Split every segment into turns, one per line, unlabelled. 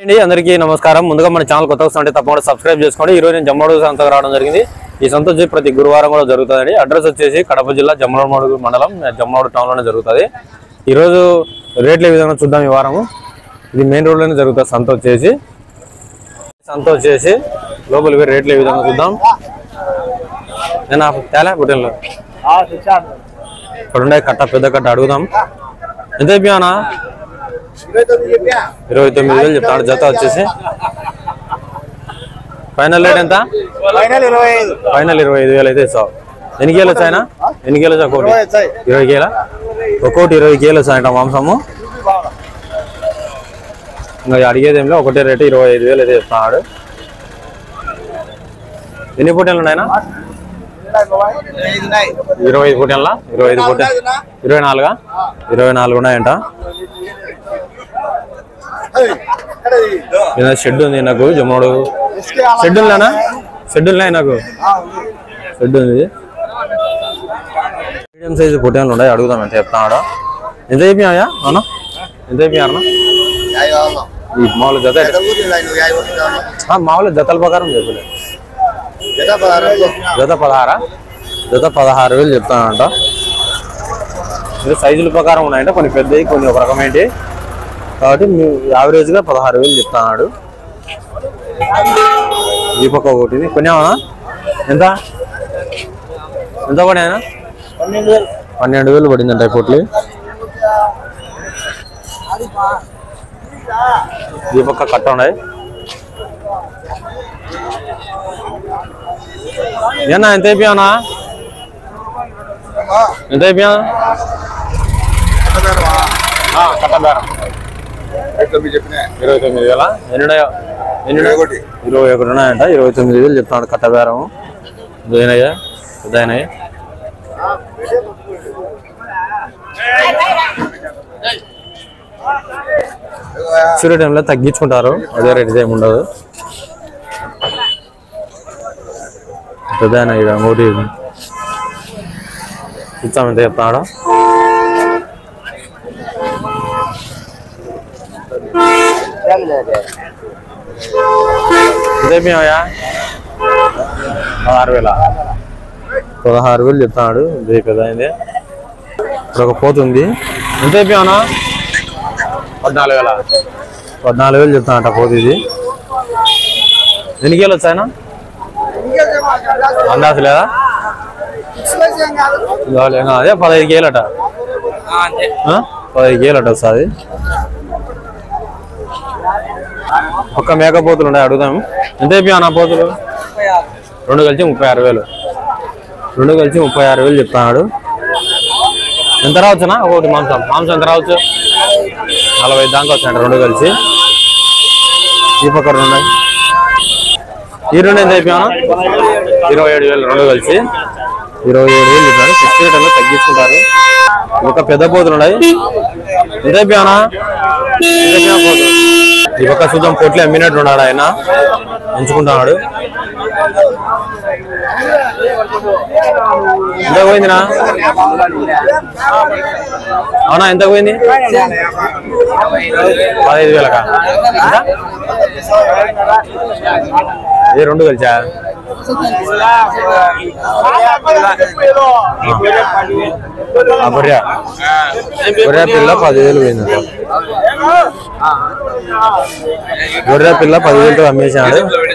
అండి అందరికీ నమస్కారం ముందుగా మన ఛానల్ కొత్త వస్తుంటే తప్పకుండా సబ్స్క్రైబ్ చేసుకోండి ఈ రోజు నేను జమ్మడు సంతకు రావడం జరిగింది ఈ సంత వచ్చి ప్రతి గురువారం కూడా జరుగుతుందండి అడ్రస్ వచ్చేసి కడప జిల్లా జమ్మలమడుగు మండలం జమ్మలమడు టౌన్ లోనే జరుగుతుంది ఈ రోజు రేట్లు ఏ విధంగా చూద్దాం ఈ వారము ఇది మెయిన్ రోడ్ లోనే జరుగుతుంది సంత వచ్చేసి సంత వచ్చేసి లోపలికి పోయి రేట్లు ఏ విధంగా చూద్దాం నేను ఆ తేలా పుట్టినలో ఇక్కడ ఉండే కట్ట పెద్ద కట్ట అడుగుదాం ఎంత అయిపోయానా ఇరవై తొమ్మిది వేలు చెప్తాడు జత వచ్చేసి ఫైనల్ రేట్ ఎంత
ఫైనల్ ఇరవై ఐదు
ఫైనల్ ఇరవై ఐదు వేలు అయితే ఇస్తావు ఎన్ని కేలు వచ్చాయనా ఎన్ని కేలు వచ్చా ఒకటి
వచ్చాయి.
ఇరవై కేల ఒక్కోటి ఇరవై కేలు వచ్చాయంట మాంసము ఇంకా అడిగేది ఏం లేదు ఒకటే రేటు ఇరవై ఐదు వేలు అయితే చెప్తున్నాడు ఎన్ని పూటలు ఉన్నాయనా ఇరవై ఐదు పూటల ఇరవై ఐదు పూట ఇరవై నాలుగా ఇరవై నాలుగు ఉన్నాయంట ఏదైనా షెడ్ ఉంది నాకు జమ్మోడు షెడ్ ఉందానా షెడ్ ఉన్నాయి నాకు షెడ్ ఉంది మీడియం సైజు పొట్టేళ్ళు ఉన్నాయి అడుగుదాం ఎంత చెప్తాడు ఎంత అయిపోయాయా అవునా ఎంత అయిపోయారు ఈ మామూలు జత ఆ, మామూలు జతల ప్రకారం చెప్పలే జత పదహారా జత పదహారు వేలు చెప్తానంట ఇది సైజుల ప్రకారం ఉన్నాయంట కొన్ని పెద్దవి కొన్ని ఒక రకమేంటి కాబట్టి మీ యావరేజ్గా పదహారు వేలు చెప్తాడు ఈ పక్క ఒకటి కొన్నావా ఎంత ఎంత పడాయనా పన్నెండు వేలు పడిందంట ఈ పొట్లు ఈ పక్క కట్ట ఉన్నాయి ఏనా ఎంత అయిపోయానా ఎంత అయిపోయా కట్ట బేరం ఇరవై తొమ్మిది వేల ఎన్ని ఉన్నాయో? ఎన్ని ఉన్నాయో? ఇరవై ఒకటి ఉన్నాయంట ఇరవై తొమ్మిది వేలు చెప్తున్నాడు కట్ట బేరం ఇదైనాయా ఇదైనాయి సూర్య టైంలో తగ్గించుకుంటారు అదే రేట్ ఏమి ఉండదు పెద్ద ఇక మూటి ఇచ్చాము ఎంత చెప్తున్నాడు ఇదేమయ్యా పదహారు వేల పదహారు వేలు చెప్తున్నాడు ఇది పెద్ద అయింది ఇప్పుడు ఒక పోతుంది ఎంత అయిపోయానా పద్నాలుగు వేల పద్నాలుగు వేలు చెప్తానట పోతు ఇది ఎన్ని కేలు వచ్చాయనా అందాసు లేదా ఇవాళ ఏమో అదే పదహైదు కేలట ఆ? పదహైదు కేలట వస్తుంది ఒక్క మేకపోతులు ఉన్నాయి అడుగుదాం ఎంత అయిపోయా పోతులు రెండు కలిసి ముప్పై ఆరు వేలు రెండు కలిసి ముప్పై ఆరు వేలు చెప్తున్నాడు ఎంత రావచ్చునా ఒకటి మాంసం మాంసం ఎంత రావచ్చు నలభై ఐదు దాకా వచ్చాయంట రెండు కలిసి ఈ పక్క రెండు ఉన్నాయి ఈ రెండు ఎంత అయిపోయాను ఇరవై ఏడు వేలు రెండు కలిసి ఇరవై ఏడు వేలు చెప్పారు ఫిఫ్టీ రేట్లో తగ్గించుకుంటారు ఒక పెద్ద పోతులు ఉన్నాయి ఎంత అయిపోయానా ఎంత అయిపోయినా పోతు ఈ పక్క చూద్దాం పొట్లు అమ్మినట్టు ఉన్నాడు ఆయన ఎంచుకుంటున్నాడు ఎంత పోయిందినా అవునా ఎంత పోయింది పదహైదు వేలకా ఎంత? ఏ రెండు కలిసా ఆ బొర్రె గొర్రె పిల్ల పదివేలు పోయింది గొర్రె పిల్ల పదివేలతో అమ్మేశాడు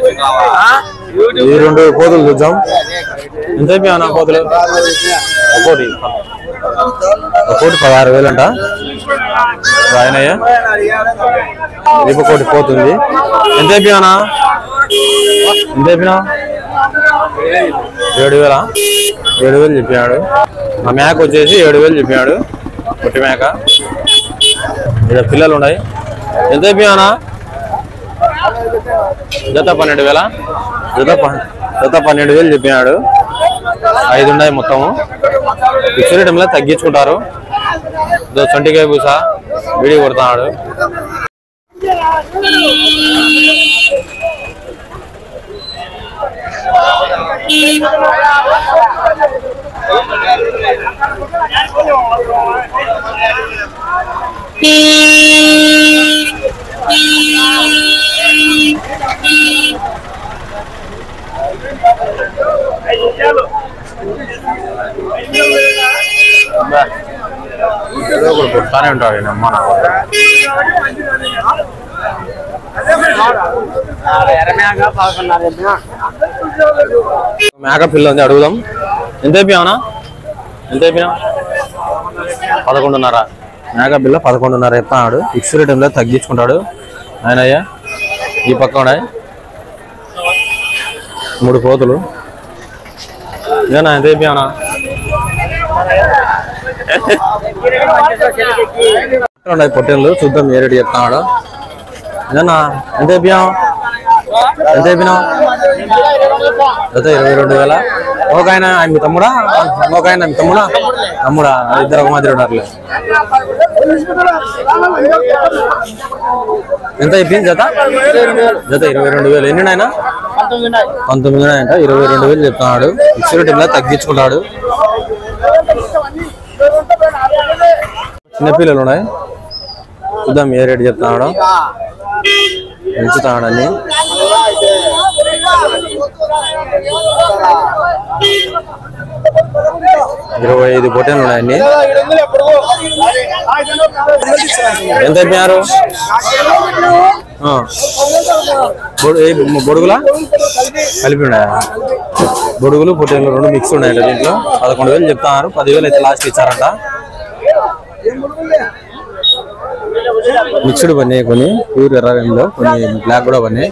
ఈ రెండు కోతులు చూద్దాం ఎంత అయిపోయా కోతులు ఒక్కోటి ఒక్కోటి పదహారు వేలు అంట ఆయనయ్య రేపు కోటి పోతుంది ఎంత అయిపోయానా ఎంత అయిపోయినా ఏడు వేల ఏడు వేలు చెప్పాడు ఆ మేక వచ్చేసి ఏడు వేలు చెప్పాడు పొట్టి మేక ఇక్కడ పిల్లలు ఉన్నాయి ఎంత అయిపోయానా జత పన్నెండు వేల జత ప- జత పన్నెండు వేలు చెప్పినాడు ఐదు ఉన్నాయి మొత్తము ఇచ్చిన టైంలో తగ్గించుకుంటారు ఇదో చంటికాయ పూస వీడియో కొడుతున్నాడు
Thank you.
ఏదో ఒకటి పుట్టానే ఉంటాడు ఈయన అమ్మ నాకు మేక పిల్ల ఉంది అడుగుదాం ఎంత అయిపోయావునా ఎంత అయిపోయినా పదకొండున్నర మేక పిల్ల పదకొండున్నర చెప్తాడు ఫిక్స్ రేట్ తగ్గించుకుంటాడు ఆయన అయ్యా ఈ పక్క ఉన్నాయి మూడు కోతులు ఇదేనా ఎంత అయిపోయావునా ఉన్నాయి పొట్టేళ్ళు చూద్దాం ఏ రేటు చెప్తాడు ఇదేనా ఎంత అయిపోయావు ఎంత అయిపోయినావు జత ఇరవై రెండు వేల ఒక ఆయన ఆయన మీ తమ్ముడా ఒక ఆయన మీ తమ్ముడా తమ్ముడా ఇద్దరు ఒక మాదిరి ఉన్నారు ఎంత అయిపోయింది జత జత ఇరవై రెండు వేలు ఎన్ని ఆయన పంతొమ్మిది అంట ఇరవై రెండు వేలు చెప్తున్నాడు ఇచ్చిన టీంలో తగ్గించుకుంటాడు చిన్నపిల్లలు ఉన్నాయి చూద్దాం ఏ రేటు చెప్తున్నాడు పెంచుతాడని ఇరవై ఐదు పొట్టేలు ఉన్నాయండి ఎంత అయిపోయారు ఆ. బొడు- ఏ బొడుగులా కలిపి ఉన్నాయా బొడుగులు పొట్టేలు రెండు మిక్స్ ఉన్నాయంట దీంట్లో పదకొండు వేలు చెప్తున్నారు పదివేలు అయితే లాస్ట్ ఇచ్చారంట మిక్స్డ్ పన్నాయి కొన్ని ప్యూర్ ఎర్ర రంగులో కొన్ని బ్లాక్ కూడా పన్నాయి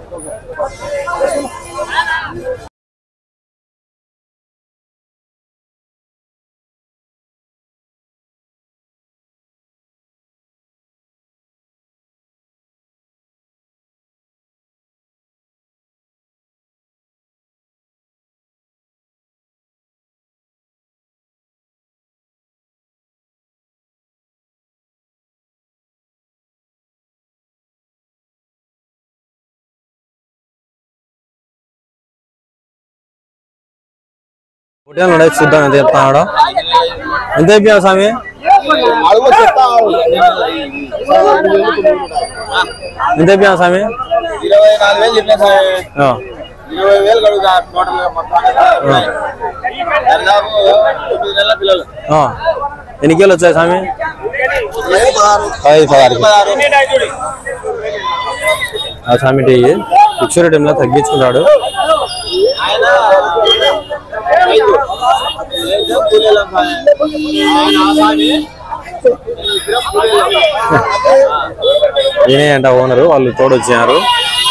పొట్టేలు ఉన్నాయి చూద్దాం ఎంత చెప్తున్నాడు ఎంత అయిపోయావు స్వామి ఎంత అయిపోయావు స్వామి
ఇరవై నాలుగు వేలు చెప్పిన సార్
ఆ,
ఇరవై వేలు కడుగుతా టోటల్ గా మొత్తం
ఆ,
దాదాపు తొమ్మిది నెలల పిల్లలు
ఆ. ఎన్ని కిలో వచ్చాయి స్వామి పదహైదు పదహారు కిలో. ఆ స్వామి టీ ఫిక్స్డ్ టైంలో తగ్గించుకుంటాడు
ఆయన రైతు. ఏదో కూలీలం సార్. ఆయన ఆసామి. ఇద్దరం కూలీలం.
ఈయనే అంట ఓనరు వాళ్ళు తోడు వచ్చినారు